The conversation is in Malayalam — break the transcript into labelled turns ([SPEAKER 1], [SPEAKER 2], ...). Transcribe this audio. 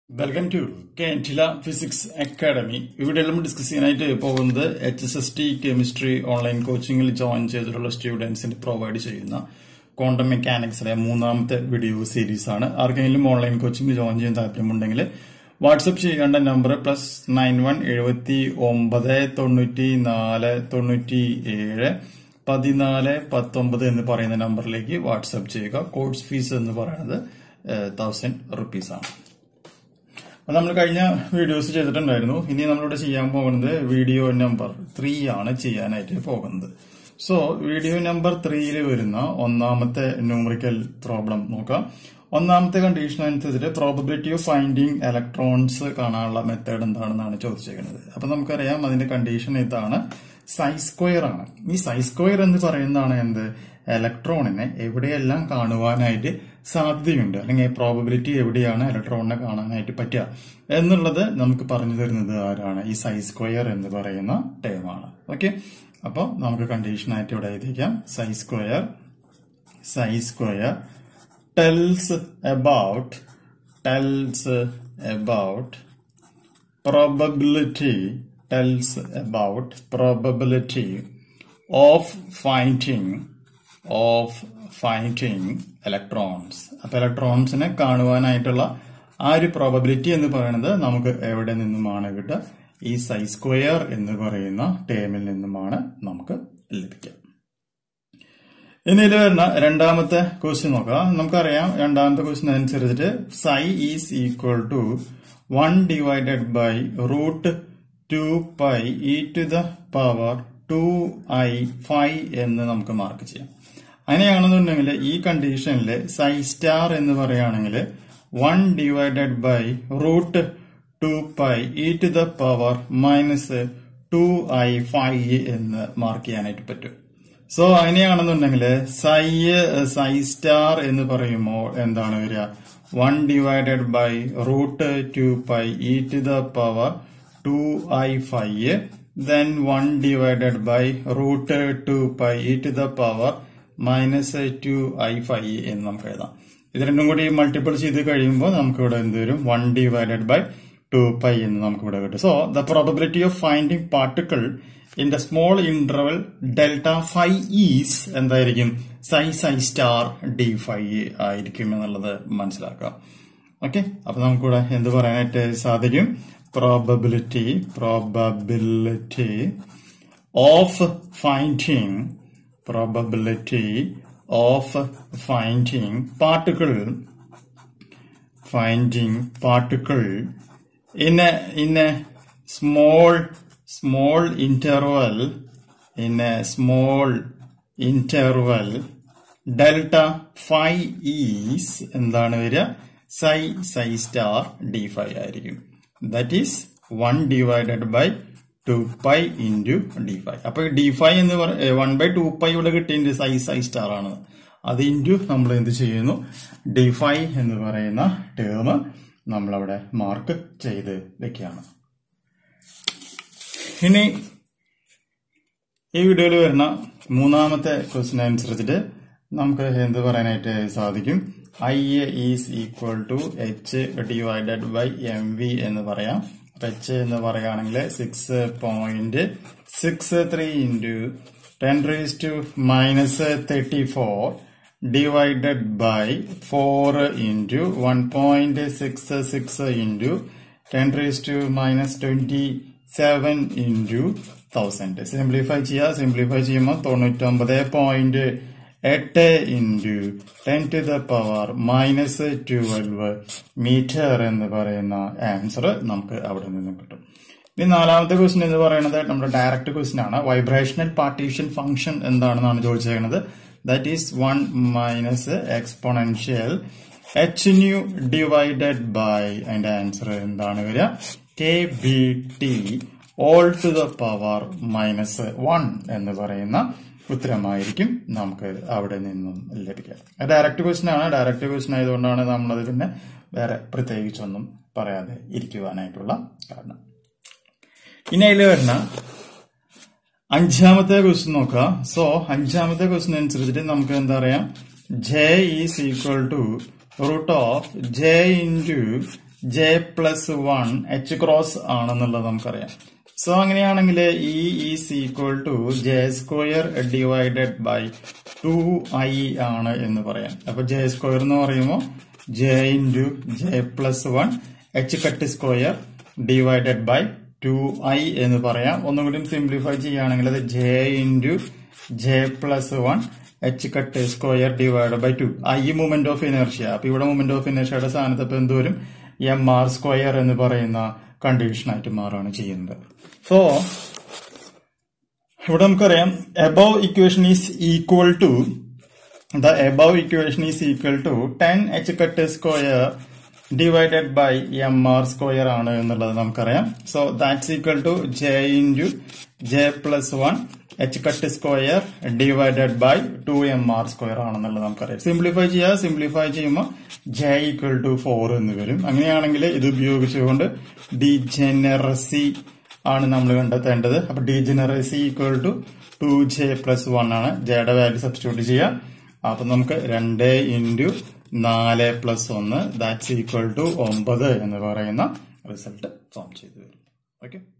[SPEAKER 1] വെൽക്കം ടു കേൻറ്റില ഫിസിക്സ് അക്കാഡമി ഇവിടെ നമ്മൾ ഡിസ്കസ് ചെയ്യാനായിട്ട് പോകുന്നത് H S S T chemistry online കോച്ചിങ്ങിൽ ജോയിൻ ചെയ്തിട്ടുള്ള സ്റ്റുഡൻസിന് പ്രൊവൈഡ് ചെയ്യുന്ന ക്വാണ്ടം മെക്കാനിക്സിലെ മൂന്നാമത്തെ വീഡിയോ സീരീസ് ആണ് ആർക്കെങ്കിലും ഓൺലൈൻ കോച്ചിങ്ങിൽ ജോയിൻ ചെയ്യാൻ താല്പര്യമുണ്ടെങ്കിൽ വാട്സപ്പ് ചെയ്യേണ്ട നമ്പർ പ്ലസ് നയൻ വൺ എഴുപത്തി ഒമ്പത് തൊണ്ണൂറ്റി നാല് തൊണ്ണൂറ്റി ഏഴ് പതിനാല് പത്തൊമ്പത് എന്ന് പറയുന്ന നമ്പറിലേക്ക് വാട്സപ്പ് ചെയ്യുക കോഴ്സ് ഫീസ് എന്ന് പറയുന്നത് തൗസൻഡ് റുപ്പീസ് ആണ് അപ്പൊ നമ്മൾ കഴിഞ്ഞ വീഡിയോസ് ചെയ്തിട്ടുണ്ടായിരുന്നു ഇനി നമ്മളിവിടെ ചെയ്യാൻ പോകുന്നത് വീഡിയോ നമ്പർ ത്രീ ആണ് ചെയ്യാനായിട്ട് പോകുന്നത് സോ വീഡിയോ നമ്പർ ത്രീയിൽ വരുന്ന ഒന്നാമത്തെ ന്യൂമറിക്കൽ പ്രോബ്ലം നോക്കാം ഒന്നാമത്തെ കണ്ടീഷൻ അനുസരിച്ചിട്ട് പ്രോബബിലിറ്റി ഓഫ് ഫൈൻഡിങ് ഇലക്ട്രോൺസ് കാണാനുള്ള മെത്തേഡ് എന്താണെന്നാണ് ചോദിച്ചിരിക്കുന്നത് അപ്പൊ നമുക്കറിയാം അതിന്റെ കണ്ടീഷൻ ഇതാണ് സൈ സ്ക്വയർ ആണ് ഈ സൈ സ്ക്വയർ എന്ന് പറയുന്നതാണ് എന്ത് ഇലക്ട്രോണിനെ എവിടെയെല്ലാം കാണുവാനായിട്ട് സാധ്യതയുണ്ട് അല്ലെങ്കിൽ പ്രോബബിലിറ്റി എവിടെയാണ് ഇലക്ട്രോണിനെ കാണാനായിട്ട് പറ്റുക എന്നുള്ളത് നമുക്ക് പറഞ്ഞു തരുന്നത് ആരാണ് ഈ സൈ സ്ക്വയർ എന്ന് പറയുന്ന ടേമാണ് ഓക്കെ അപ്പോൾ നമുക്ക് കണ്ടീഷനായിട്ട് ഇവിടെ എഴുതിക്കാം psi square psi square tells about tells about probability tells about probability of finding of finding electrons അപ്പൊ ഇലക്ട്രോൺസിനെ കാണുവാനായിട്ടുള്ള ആ ഒരു പ്രോബബിലിറ്റി എന്ന് പറയുന്നത് നമുക്ക് എവിടെ നിന്നുമാണ് കിട്ടുക ഈ സൈ സ്ക്വയർ എന്ന് പറയുന്ന ടേമിൽ നിന്നുമാണ് നമുക്ക് ലഭിക്കുക ഇനി ഇതിൽ വരുന്ന രണ്ടാമത്തെ ക്വസ്റ്റ്യൻ നോക്കാം നമുക്കറിയാം രണ്ടാമത്തെ ക്വസ്റ്റ്യൻ അനുസരിച്ചിട്ട് psi is equal to one divided by root two pi e to the power two i phi എന്ന് നമുക്ക് മാർക്ക് ചെയ്യാം അങ്ങനെയാണെന്നുണ്ടെങ്കിൽ ഈ കണ്ടീഷനിൽ സൈ സ്റ്റാർ എന്ന് പറയുകയാണെങ്കിൽ one divided by root two pi e to the power minus two i phi എന്ന് മാർക്ക് ചെയ്യാനായിട്ട് പറ്റും സോ അങ്ങനെയാണെന്നുണ്ടെങ്കിൽ സൈ സൈ സ്റ്റാർ എന്ന് പറയുമ്പോൾ എന്താണ് വരിക one divided by root two pi e to the power two i phi then one divided by root two pi e to the power minus two i phi എന്ന് നമുക്ക് എഴുതാം ഇത് രണ്ടും കൂടി മൾട്ടിപ്പിൾ ചെയ്ത് കഴിയുമ്പോൾ നമുക്ക് ഇവിടെ എന്ത് വരും one divided by two pi എന്ന് നമുക്ക് ഇവിടെ കിട്ടും so the probability of finding particle in the small interval delta phi is എന്തായിരിക്കും psi psi star d phi ആയിരിക്കും എന്നുള്ളത് മനസ്സിലാക്കാം ഓക്കെ അപ്പൊ നമുക്കിവിടെ എന്ത് പറയാനായിട്ട് സാധിക്കും probability probability of finding probability of finding particle finding particle in a in a small small interval in a small interval delta phi is എന്താണ് വരിക psi psi star D five ആയിരിക്കും that is one divided by two pi into D five അപ്പൊ ഡി ഫൈവ് എന്ന് പറ വൺ ബൈ ടു പൈ ഇവിടെ കിട്ടിയതിന്റെ സൈ സൈ സ്റ്റാർ ആണ് അത് ഇൻറ്റു നമ്മൾ എന്ത് ചെയ്യുന്നു ഡി ഫൈവ് എന്ന് പറയുന്ന ടേം നമ്മളവിടെ മാർക്ക് ചെയ്ത് വെക്കുകയാണ് ഇനി ഈ വീഡിയോയിൽ വരുന്ന മൂന്നാമത്തെ ക്വസ്റ്റിൻ അനുസരിച്ചിട്ട് നമുക്ക് എന്ത് പറയാനായിട്ട് സാധിക്കും I A is equal to H divided by M V എന്ന് പറയാം എച്ച് എന്ന് പറയുകയാണെങ്കിൽ six point six three into ten raise to minus thirty four divided by 4 into 1.66 into 10 raised to minus 27 into 1000 simplify ചെയ്യുക സിംപ്ലിഫൈ ചെയ്യുമ്പോൾ തൊണ്ണൂറ്റൊമ്പത് പോയിന്റ് എട്ട് into ten to the power minus twelve metre എന്ന് പറയുന്ന ആൻസർ നമുക്ക് അവിടെ നിന്ന് കിട്ടും ഇനി നാലാമത്തെ ക്വസ്റ്റ്യൻ എന്ന് പറയുന്നത് നമ്മുടെ ഡയറക്റ്റ് ക്വസ്റ്റ്യൻ ആണ് വൈബ്രേഷണൽ പാർട്ടീഷൻ ഫംഗ്ഷൻ എന്താണെന്നാണ് ചോദിച്ചിരിക്കുന്നത് that is 1 minus exponential h nu divided by അതിന്റെ ആൻസർ എന്താണ് വരിക K B T whole to the power minus one എന്ന് പറയുന്ന ഉത്തരമായിരിക്കും നമുക്ക് അവിടെ നിന്നും ലഭിക്കുക ഡയറക്റ്റ് ക്വസ്റ്റ്യൻ ആണ് ഡയറക്റ്റ് ക്വസ്റ്റ്യൻ ആയതുകൊണ്ടാണ് നമ്മളത് പിന്നെ വേറെ പ്രത്യേകിച്ചൊന്നും പറയാതെ ഇരിക്കുവാനായിട്ടുള്ള കാരണം ഇനി അതിൽ വരുന്ന അഞ്ചാമത്തെ ക്വസ്റ്റ്യൻ നോക്കാം സോ അഞ്ചാമത്തെ ക്വസ്റ്റ്യൻ അനുസരിച്ചിട്ട് നമുക്ക് എന്താ പറയാം J is equal to root of J into J plus one H cross ആണെന്നുള്ളത് നമുക്കറിയാം സോ അങ്ങനെയാണെങ്കിൽ E is equal to J square divided by two I ആണ് എന്ന് പറയാം അപ്പൊ ജെ സ്ക്വയർ എന്ന് പറയുമ്പോൾ J into J plus one H cut square divided by two I എന്ന് പറയാം ഒന്നും കൂടി സിംപ്ലിഫൈ ചെയ്യുകയാണെങ്കിൽ അത് J into J plus one H cut square divide by two I movement of inertia അപ്പൊ ഇവിടെ മൂവ്മെന്റ് ഓഫ് ഇനർഷ്യയുടെ സ്ഥാനത്ത് ഇപ്പൊ എന്തോരും എം ആർ സ്ക്വയർ എന്ന് പറയുന്ന കണ്ടീഷനായിട്ട് മാറുകയാണ് ചെയ്യുന്നത് സോ ഇവിടെ നമുക്കറിയാം above equation is equal to the above equation is equal to ten H cut square divided by M R square ആണ് എന്നുള്ളത് നമുക്കറിയാം so that's equal to J into J plus one H cut square divided by two M R square ആണെന്നുള്ളത് നമുക്കറിയാം സിംപ്ലിഫൈ ചെയ്യുക സിംപ്ലിഫൈ ചെയ്യുമ്പോൾ ജെ ഈക്വൽ ടു ഫോർ എന്ന് വരും അങ്ങനെയാണെങ്കിൽ ഇത് ഉപയോഗിച്ചുകൊണ്ട് ഡിജനറസി ആണ് നമ്മൾ കണ്ടെത്തേണ്ടത് അപ്പൊ degeneracy equal to two J plus one ആണ് ജെയുടെ വാല്യൂ സബ്സ്റ്റിറ്റ്യൂട്ട് ചെയ്യുക അപ്പൊ നമുക്ക് രണ്ട് ഇൻറ്റു നാല് പ്ലസ് ഒന്ന് ദാറ്റ്സ് ഈക്വൽ ടു ഒമ്പത് എന്ന് പറയുന്ന റിസൾട്ട് ഫോം ചെയ്തു വരും ഓക്കെ